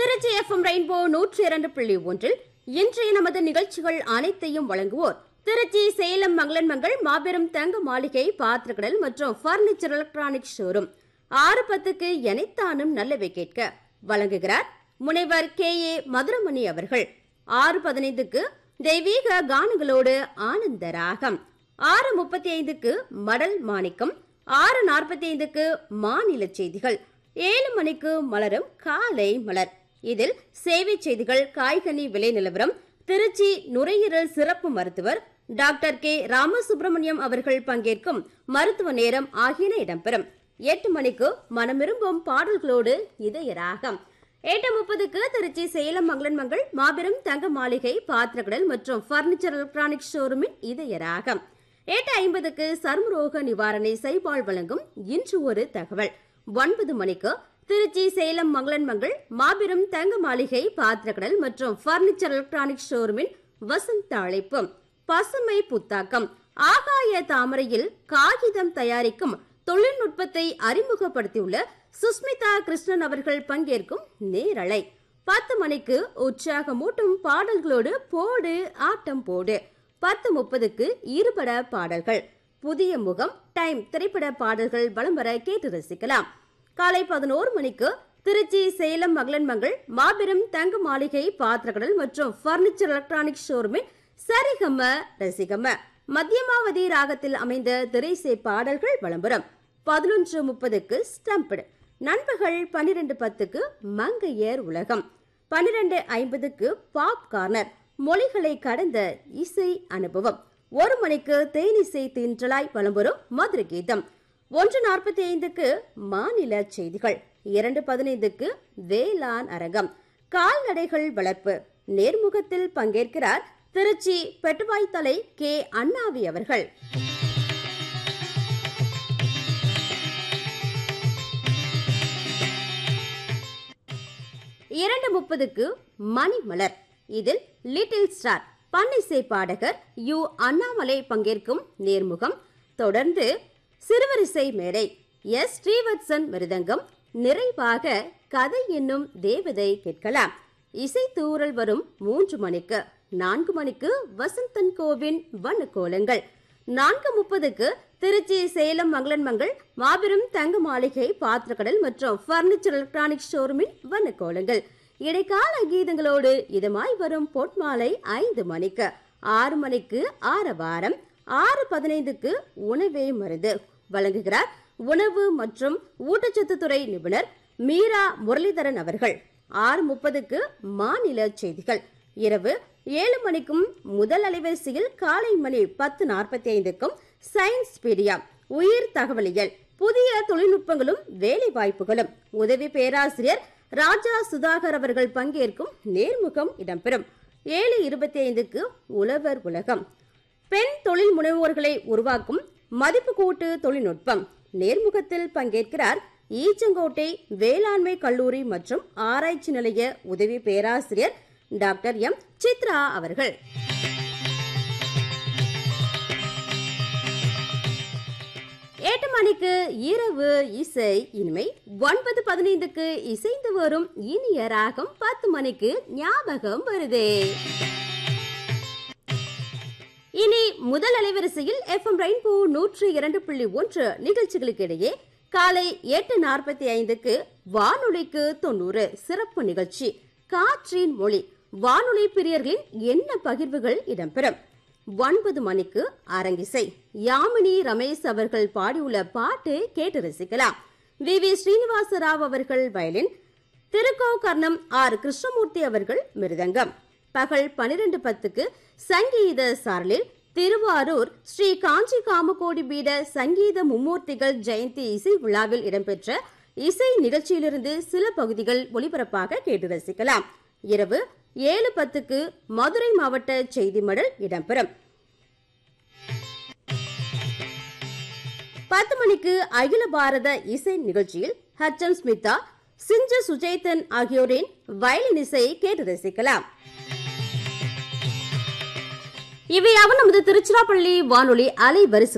Trichy FM rainbow நூற்றி இரண்டு புள்ளி ஒன்றில் இன்றைய நமது நிகழ்ச்சிகள் அனைத்தையும் வழங்குவோர் திருச்சி சேலம் மங்களன் மங்கள் மாபெரும் தங்க மாளிகை பாத்திரக்கடல் மற்றும் பர்னிச்சர் எலக்ட்ரானிக் ஷோரூம் ஆறு பத்துக்கு எனைத்தானும் நல்லவை கேட்க வழங்குகிறார் முனைவர் கே ஏ மதுரமணி அவர்கள் ஆறு பதினைந்துக்கு தெய்வீக கானங்களோடு ஆனந்த ராகம் ஆறு முப்பத்தி ஐந்துக்கு மடல் மாணிக்கம் ஆறு நாற்பத்தி ஐந்துக்கு மாநில செய்திகள் ஏழு மணிக்கு மலரும் காலை மலர் இதில் சேவை செய்திகள் காய்கனி விலை நிலவரம் திருச்சி நுரையீரல் சிறப்பு மருத்துவர் டாக்டர் கே ராமசுப்பிரமணியம் அவர்கள் பங்கேற்கும் மருத்துவ நேரம் ஆகியன இடம்பெறும் எட்டு மணிக்கு மனமிரும்பும் பாடல்களோடு இதய ராகம் எட்டு முப்பதுக்கு திருச்சி சேலம் மங்களன் மங்கள் மாபெரும் தங்க மாளிகை பாத்திரக்கடல் மற்றும் பர்னிச்சர் எலக்ட்ரானிக் ஷோரூமின் இதய ராகம் எட்டு ஐம்பதுக்கு சர்மரோக நிவாரணை சைபால் வழங்கும் இன்று ஒரு தகவல் ஒன்பது மணிக்கு திருச்சி சேலம் மங்களன் மங்கள் மாபெரும் தங்க மாளிகை பாத்திரக்கடல் மற்றும் பர்னிச்சர் எலக்ட்ரானிக் ஷோரூமின் வசந்த அழைப்பு பசுமை புத்தாக்கம் ஆகாய தாமரையில் காகிதம் தயாரிக்கும் தொழில்நுட்பத்தை அறிமுகப்படுத்தியுள்ள சுஸ்மிதா கிருஷ்ணன் அவர்கள் பங்கேற்கும் நேரலை பத்து மணிக்கு உற்சாகமூட்டும் பாடல்களோடு போடு ஆட்டம் போடு பத்து முப்பதுக்கு இருபட பாடல்கள் புதிய முகம் டைம் திரைப்பட பாடல்கள் வலம் வர கேட்டு ரசிக்கலாம் காலை பதினோரு மணிக்கு திருச்சி சேலம் மகளன் மங்கள் மாபெரும் தங்க மாளிகை பாத்திரக்கடல் மற்றும் பர்னிச்சர் எலக்ட்ரானிக் ஷோரூமின் சரிகம ரசிகம மத்தியமாவதி ராகத்தில் அமைந்த திரைசை பாடல்கள் விளம்பரம் பதினொன்று முப்பதுக்கு ஸ்டம்படு நண்பகல் பன்னிரண்டு பத்துக்கு மங்கையர் உலகம் பன்னிரண்டு ஐம்பதுக்கு பாப் கார்னர் மொழிகளை கடந்த இசை அனுபவம் ஒரு மணிக்கு தேனிசை தின்றலாய் வளம்பெறும் மதுர கீதம் ஒன்று நாற்பத்தி ஐந்துக்கு மாநில செய்திகள் இரண்டு பதினைந்துக்கு வேளாண் அரங்கம் கால்நடைகள் வளர்ப்பு நேர்முகத்தில் பங்கேற்கிறார் திருச்சி பெட்டுவாய்த்தலை கே அண்ணாவி அவர்கள் இரண்டு முப்பதுக்கு மணிமலர் இதில் லிட்டில் ஸ்டார் பன்னிசை பாடகர் யு அண்ணாமலை பங்கேற்கும் நேர்முகம் தொடர்ந்து சிறுவரிசை மேடை எஸ் ஸ்ரீவத்சன் மிருதங்கம் நிறைவாக கதை என்னும் தேவதை கேட்கலாம் இசை தூரல் வரும் மூன்று மணிக்கு நான்கு மணிக்கு வசந்தன் கோவின் வண்ணக்கோலங்கள் நான்கு முப்பதுக்கு திருச்சி சேலம் மங்களன் மங்கள் மாபெரும் தங்க மாளிகை பாத்திரக்கடல் மற்றும் பர்னிச்சர் எலக்ட்ரானிக் ஷோரூமின் வண்ணக்கோலங்கள் இடைக்கால கீதங்களோடு இதமாய் வரும் பொட்மாலை ஐந்து மணிக்கு ஆறு மணிக்கு ஆரவாரம் ஆறு பதினைந்துக்கு உணவே மருந்து வழங்குகிறார் உணவு மற்றும் ஊட்டச்சத்து துறை நிபுணர் மீரா முரளிதரன் அவர்கள் ஆறு முப்பதுக்கு மாநில செய்திகள் இரவு ஏழு மணிக்கும் முதல் அலைவரிசையில் காலை மணி பத்து நாற்பத்தி ஐந்துக்கும் சயின்ஸ் பீடியா உயிர் தகவலியல் புதிய தொழில்நுட்பங்களும் வேலை வாய்ப்புகளும் உதவி பேராசிரியர் ராஜா சுதாகர் அவர்கள் பங்கேற்கும் நேர்முகம் இடம்பெறும் ஏழு இருபத்தி ஐந்துக்கு உழவர் உலகம் பெண் தொழில் முனைவோர்களை உருவாக்கும் மதிப்பு கூட்டு தொழில்நுட்பம் நேர்முகத்தில் பங்கேற்கிறார் ஈச்சங்கோட்டை வேளாண்மை கல்லூரி மற்றும் ஆராய்ச்சி நிலைய உதவி பேராசிரியர் டாக்டர் எம் சித்ரா அவர்கள் எட்டு மணிக்கு இரவு இசை இனிமை ஒன்பது பதினைந்துக்கு இசைந்து வரும் இனிய ராகம் பத்து மணிக்கு ஞாபகம் வருதே இனி முதல் அலைவரிசையில் எஃப்எம் ரெயின்போ நூற்றி இரண்டு புள்ளி ஒன்று நிகழ்ச்சிகளுக்கு இடையே காலை எட்டு நாற்பத்தி ஐந்துக்கு வானொலிக்கு தொண்ணூறு சிறப்பு நிகழ்ச்சி காற்றின் மொழி வானொலி பிரியர்களின் என்ன பகிர்வுகள் இடம்பெறும் ஒன்பது மணிக்கு அரங்கிசை யாமினி ரமேஷ் அவர்கள் பாடியுள்ள பாட்டு கேட்டு ரசிக்கலாம் வி வி ஸ்ரீனிவாச ராவ் அவர்கள் வயலின் திருக்கோகர்ணம் ஆர் கிருஷ்ணமூர்த்தி அவர்கள் மிருதங்கம் பகல் பனிரெண்டு பத்துக்கு சங்கீத சாரலில் திருவாரூர் ஸ்ரீ காஞ்சி காமகோடி பீட சங்கீத மும்மூர்த்திகள் ஜெயந்தி இசை விழாவில் இடம்பெற்ற இசை நிகழ்ச்சியிலிருந்து சில பகுதிகள் ஒளிபரப்பாக கேட்டு ரசிக்கலாம் இரவு ஏழு பத்துக்கு மதுரை மாவட்ட செய்தி மடல் இடம்பெறும் பத்து மணிக்கு அகில பாரத இசை நிகழ்ச்சியில் ஹச்சன் ஸ்மிதா சிஞ்சு சுஜேதன் ஆகியோரின் வயலின் இசையை கேட்டு ரசிக்கலாம் இவையாக நமது திருச்சிராப்பள்ளி வானொலி அலை வரிசை